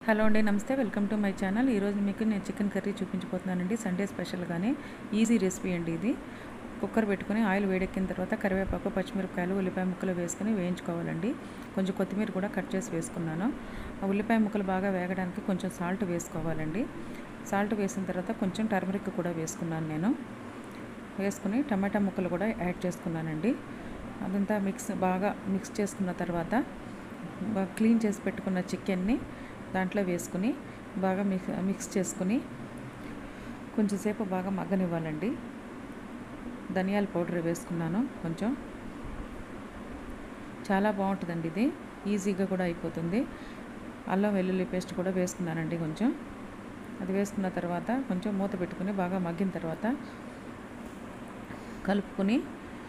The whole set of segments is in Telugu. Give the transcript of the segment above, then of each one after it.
హలో అండి నమస్తే వెల్కమ్ టు మై ఛానల్ ఈరోజు మీకు నేను చికెన్ కర్రీ చూపించబోతున్నానండి సండే స్పెషల్గానే ఈజీ రెసిపీ అండి ఇది కుక్కర్ పెట్టుకుని ఆయిల్ వేడెక్కిన తర్వాత కరివేపాకు పచ్చిమిరపకాయలు ఉల్లిపాయ ముక్కలు వేసుకుని వేయించుకోవాలండి కొంచెం కొత్తిమీర కూడా కట్ చేసి వేసుకున్నాను ఆ ఉల్లిపాయ ముక్కలు బాగా వేగడానికి కొంచెం సాల్ట్ వేసుకోవాలండి సాల్ట్ వేసిన తర్వాత కొంచెం టర్మరిక్ కూడా వేసుకున్నాను నేను వేసుకుని టమాటా ముక్కలు కూడా యాడ్ చేసుకున్నానండి అదంతా మిక్స్ బాగా మిక్స్ చేసుకున్న తర్వాత బాగా క్లీన్ చేసి పెట్టుకున్న చికెన్ని దాంట్లో వేసుకుని బాగా మిక్స్ మిక్స్ చేసుకుని కొంచెంసేపు బాగా మగ్గనివ్వాలండి ధనియాల పౌడర్ వేసుకున్నాను కొంచెం చాలా బాగుంటుందండి ఇది ఈజీగా కూడా అయిపోతుంది అల్లం వెల్లుల్లి పేస్ట్ కూడా వేసుకున్నానండి కొంచెం అది వేసుకున్న తర్వాత కొంచెం మూత పెట్టుకుని బాగా మగ్గిన తర్వాత కలుపుకొని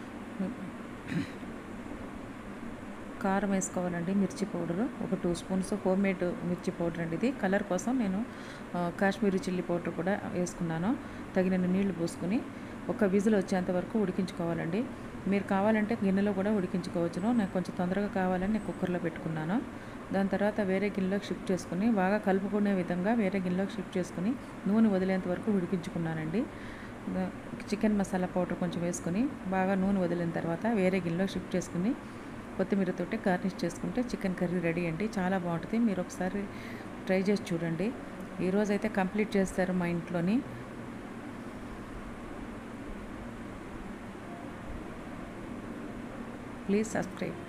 కారం వేసుకోవాలండి మిర్చి పౌడరు ఒక టూ స్పూన్స్ హోమ్ మేడ్ మిర్చి పౌడర్ అండి ఇది కలర్ కోసం నేను ఆ, కాశ్మీరీ చిల్లీ పౌడర్ కూడా వేసుకున్నాను తగినన్ని నీళ్లు పోసుకుని ఒక విజిల్ వచ్చేంత వరకు ఉడికించుకోవాలండి మీరు కావాలంటే గిన్నెలో కూడా ఉడికించుకోవచ్చును నాకు కొంచెం తొందరగా కావాలని నేను కుక్కర్లో పెట్టుకున్నాను దాని తర్వాత వేరే గిన్నెలోకి షిఫ్ట్ చేసుకుని బాగా కలుపుకునే విధంగా వేరే గిన్నెలోకి షిఫ్ట్ చేసుకుని నూనె వదిలేంత వరకు ఉడికించుకున్నానండి దా- చికెన్ మసాలా పౌడర్ కొంచెం వేసుకొని బాగా నూనె వదిలిన తర్వాత వేరే గిన్నెలోకి షిఫ్ట్ చేసుకుని కొత్తిమీరతోటి గార్నిష్ చేసుకుంటే చికెన్ కర్రీ రెడీ అండి చాలా బాగుంటుంది మీరు ఒకసారి ట్రై చేసి చూడండి ఈరోజు అయితే కంప్లీట్ చేస్తారు మా ఇంట్లోని ప్లీజ్ సబ్స్క్రైబ్